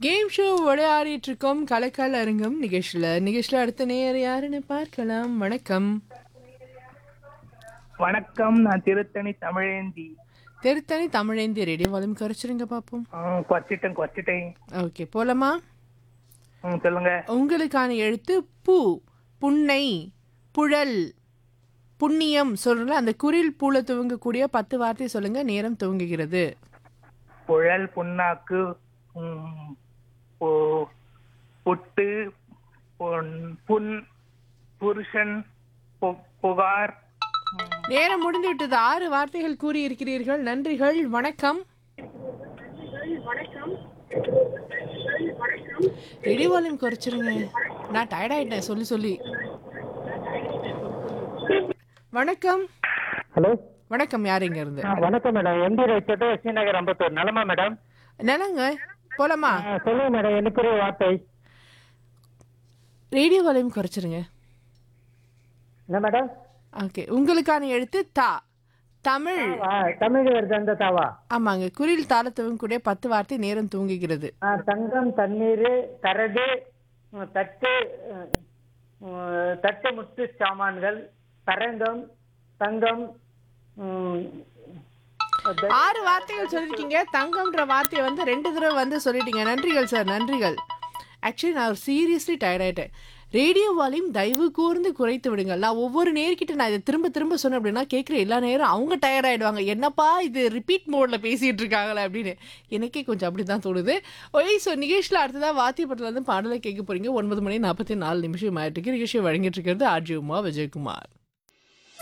game show விளையாடிட்டு இருக்கோம் கலக்கல் அரங்கம் நிகழ்ச்சியில் நிகழ்ச்சியில் அடுத்த நேர் யாருன்னு பார்க்கலாம் வணக்கம் வணக்கம் நான் திருத்தணி தமிழேந்தி திருத்தணி தமிழேந்தி ரேடியோ வால்யூம் குறைச்சிருங்க பார்ப்போம் ம், குறைச்சிட்டேன் குறைச்சிட்டேன் ஓகே போலாமா ம், சொல்லுங்க உங்களுக்கான எழுத்து பூ புன்னை புழல் புண்ணியம் சொல்றல அந்த குரில் பூல துவங்கக்கூடிய பத்து வார்த்தை சொல்லுங்க நேரம் துவங்குகிறது புழல் புண்ணாக்கு ம், பு- புட்டு பொன் புன் புருஷன் பு- புகார் ம், நேரம் முடிந்து விட்டது ஆறு வார்த்தைகள் கூறி இருக்கிறீர்கள் நன்றிகள் வணக்கம் ரெடி வால்யூம் குறைச்சிருங்க நான் டயர்ட் ஆயிட்டேன் சொல்லி சொல்லி வணக்கம் ஹலோ வணக்கம் யார் இங்க இருந்து ஆ, வணக்கம் மேடம் எம்பி ரைட் ஸ்ரீநகர் அம்பத்தூர் நலமா மேடம் நிலங்க போலாமா ஆ, சொல்லுங்க மேடம் எனக்கு ஒரு வார்த்தை ரேடியோ வால்யூம் குறைச்சிருங்க என்ன மேடம் ஓகே உங்களுக்கான எழுத்து தா தமிழ் ஆ, தமிழ் வருது அந்த தாவா ஆமாங்க குரில் தாளத்துவம் கூடிய பத்து வார்த்தை நேரம் தூங்குகிறது ஆ, தங்கம் தண்ணீர் கரடு ம், தட்டு ம், ம், தட்டு முத்து சாமான்கள் தரங்கம் தங்கம் ம், த- ஆறு வார்த்தைகள் சொல்லிருக்கீங்க தங்கம்ன்ற வார்த்தையை வந்து ரெண்டு தடவை வந்து சொல்லிட்டீங்க நன்றிகள் சார் நன்றிகள் ஆக்சுவலி நான் சீரியஸ்லி டயர்ட் ஆயிட்டேன் ரேடியோ வால்யூம் தயவு கூர்ந்து குறைத்து விடுங்கள் நான் ஒவ்வொரு நேர்கிட்ட நான் இதை திரும்ப திரும்ப சொன்னேன் அப்படின்னா கேட்குற எல்லா நேரம் அவங்க டயர்ட் ஆயிடுவாங்க என்னப்பா இது ரிப்பீட் மோட்ல பேசிட்டு இருக்காங்களே அப்படின்னு எனக்கே கொஞ்சம் அப்படி தான் தோணுது ஒய் ஸோ நிகழ்ச்சியில் அடுத்ததாக வாத்தியப்பட்டில் இருந்து பாடலை கேட்க போறீங்க ஒன்பது மணி நாற்பத்தி நாலு நிமிஷம் ஆயிட்டு இருக்கு நிகழ்ச்சியை வழங்கிட்டு இருக்கிறது ஆர்ஜி உமா விஜயகுமார்